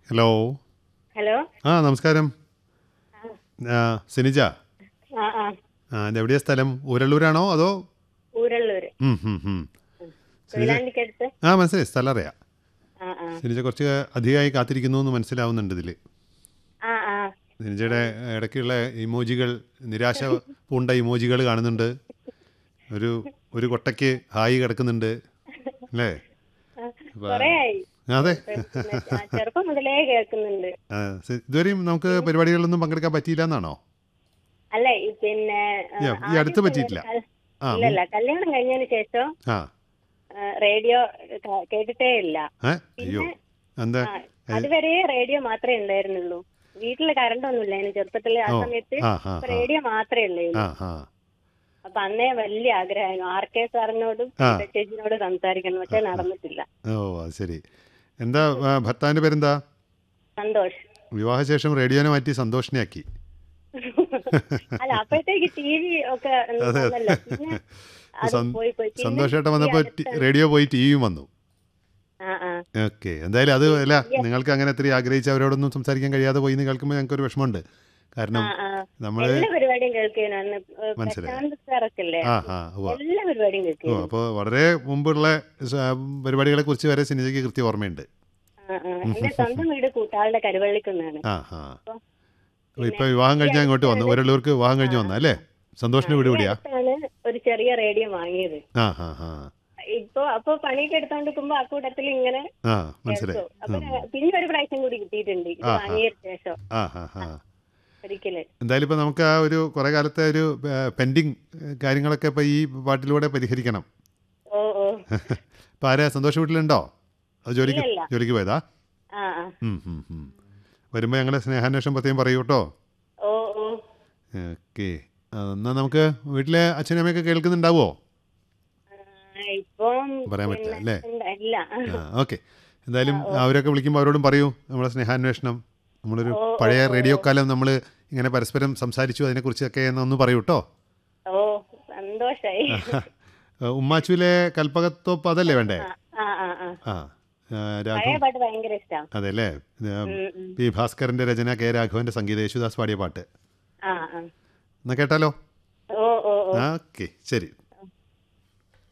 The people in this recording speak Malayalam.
ഹലോ ഹലോ ആ നമസ്കാരം ആ സിനിജ ആ ആ ആ ഇതെവിടെയാ സ്ഥലം ഊരള്ളൂരാണോ അതോ ഊരള്ളൂര് ഉം, ഉം, ഉം. കൊയിലാണ്ടിക്കടുത്ത് ആ മനസ്സിലായി സ്ഥലം അറിയാം ആ ആ സിനിജ കുറച്ച് അധികമായി കാത്തിരിക്കുന്നു എന്ന് മനസ്സിലാവുന്നുണ്ട് ഇതിൽ ആ ആ സിനിജയുടെ ഇടയ്ക്കുള്ള ഇമോജികൾ നിരാശ പൂണ്ട ഇമോജികൾ കാണുന്നുണ്ട് ഒരു ഒരു കൊട്ടയ്ക്ക് ഹായി കിടക്കുന്നുണ്ട് അല്ലേ കൊറേ ആയി അതെ പിന്നെ ആ, ചെറുപ്പം മുതലേ കേൾക്കുന്നുണ്ട് ആ, സി- ഇതുവരെയും നമുക്ക് പരിപാടികളിലൊന്നും പങ്കെടുക്കാൻ പറ്റിയില്ല എന്നാണോ അല്ല ഈ പിന്നെ ആ, ഈ- ഈ അടുത്ത് ആദ്യം പറ്റിയിട്ടില്ല. കൽ- ആ ഇല്ലല്ല കല്യാണം കഴിഞ്ഞതിന് ശേഷം ആ ആ, റേഡിയോ ക- കേട്ടിട്ടേ ഇല്ല ഏ അയ്യോ എന്താ ആ, അതുവരെ റേഡിയോ മാത്രമേ ഉണ്ടായിരുന്നുള്ളൂ വീട്ടില് കറണ്ട് ഒന്നുമില്ല അതിന് ചെറുപ്പത്തില് ആ ഓ, സമയത്ത് ആ ആ ആ റേഡിയോ മാത്രമേ ഉള്ളൂ ആ ആ അപ്പൊ അന്നേ വലിയ ആഗ്രഹമായിരുന്നു ആർ കെ സാറിനോടും ആ. ചേച്ചിനോട് സംസാരിക്കണം പക്ഷെ നടന്നിട്ടില്ല ഓ അത് ശരി എന്താ ആ, ഭർത്താവിൻ്റെ പേരെന്താ സന്തോഷ് വിവാഹശേഷം റേഡിയോനെ മാറ്റി സന്തോഷിനെയാക്കി അല്ല അപ്പോഴത്തേക്ക് ടി വി ഒക്കെ വന്നല്ലോ പിന്നെ അത് സന്- പോയി പോയി പിന്നെ സന്തോഷേട്ടൻ ഈ വന്നപ്പോൾ അടുത്ത- റേഡിയോ പോയി ടി വിയും വന്നു ആ ആ ഓക്കെ എന്തായാലും അത് അല്ല നിങ്ങൾക്ക് അങ്ങനെ ഇത്രയും ആഗ്രഹിച്ച് അവരോടൊന്നും സംസാരിക്കാൻ കഴിയാതെ പോയി എന്ന് കേൾക്കുമ്പോൾ ഞങ്ങൾക്ക് ഒരു വിഷമമുണ്ട് കാരണം ആ, ആ. നമ്മൾ എല്ലാ പരിപാടിയും കേൾക്കുന്നു അന്ന് മനസ്സിലായി. പ്രശാന്ത് സാറൊക്കെ അല്ലേ ആ ആ ഉവ്വ. എല്ലാ പരിപാടിയും ഓ കേൾക്കുന്നു അപ്പോൾ വളരെ മുമ്പുള്ള സ- പരിപാടികളെ കുറിച്ച് വരെ സിനിജയ്ക്ക് കൃത്യം ഓർമ്മയുണ്ട് ആ ആ എന്റെ സ്വന്തം വീട് കൂട്ടാളുടെ കരുവള്ളിക്കുന്നാണ് ആ ആ അപ്പോൾ ഇപ്പോൾ വിവാഹം കഴിഞ്ഞാൽ അങ്ങോട്ട് വന്നു ഒരള്ളൂർക്ക് വിവാഹം കഴിഞ്ഞ് വന്ന അല്ലേ സന്തോഷിൻ്റെ വീട് എവിടെയാ അടുത്താണ് ഒരു ചെറിയ റേഡിയോ വാങ്ങിയത് ആ ആ ആ ഇപ്പൊ അപ്പൊ പണിയൊക്കെ എടുത്തോണ്ടിരിക്കുമ്പോ ആ കൂട്ടത്തിൽ ഇങ്ങനെ ആ മനസ്സിലായി കേൾക്കും. അപ്പൊ പിന്നെ ഒരു പ്രാവശ്യം കൂടി കിട്ടിയിട്ടുണ്ട് ഇത് ആ, ആ. വാങ്ങിയതിന് ശേഷം ആ ആ ആ ഒരിക്കല് എന്തായാലും ഇപ്പോൾ നമുക്ക് ആ ഒരു കുറേ കാലത്തെ ഒരു പെൻഡിങ് കാര്യങ്ങളൊക്കെ ഇപ്പോൾ ഈ പാട്ടിലൂടെ പരിഹരിക്കണം ഓ ഓ ഇപ്പോൾ ആരാ സന്തോഷ വീട്ടിലുണ്ടോ അത് ജോലിക്ക് ഇല്ലില്ല. ജോലിക്ക് പോയതാ ആ ആ വരുമ്പോൾ ഞങ്ങളുടെ സ്നേഹാന്വേഷണം പ്രത്യേകം പറയൂ കേട്ടോ ഓ ഓ ഓക്കെ എന്നാൽ നമുക്ക് വീട്ടിലെ അച്ഛനും അമ്മയൊക്കെ കേൾക്കുന്നുണ്ടാവുമോ ആ, ഇപ്പം പറയാൻ പറ്റില്ല അല്ലേ ഉണ്ട്, ഇല്ല ആ ഓക്കെ എന്തായാലും അവരൊക്കെ വിളിക്കുമ്പോൾ അവരോടും പറയൂ നമ്മുടെ സ്നേഹാന്വേഷണം നമ്മളൊരു പഴയ റേഡിയോ കാലം നമ്മൾ ഇങ്ങനെ പരസ്പരം സംസാരിച്ചു അതിനെക്കുറിച്ചൊക്കെ എന്നൊന്ന് പറയൂ കേട്ടോ ഓ സന്തോഷായി ഉമ്മാച്ചുവിലെ കൽപ്പകത്തോപ്പ് അതല്ലേ വേണ്ടേ ആ ആ ആ ആ ആ, രാഘവൻ പഴയ പാട്ട് ഭയങ്കര ഇഷ്ടാ അതെ അല്ലേ ഇത് ഉം, ഉം. പി ഭാസ്കരന്റെ രചന കെ രാഘവന്റെ സംഗീത യേശുദാസ് പാടിയ പാട്ട് ആ ആ എന്നാ കേട്ടാലോ ഓ ഓ ഓ ഓക്കെ ശരി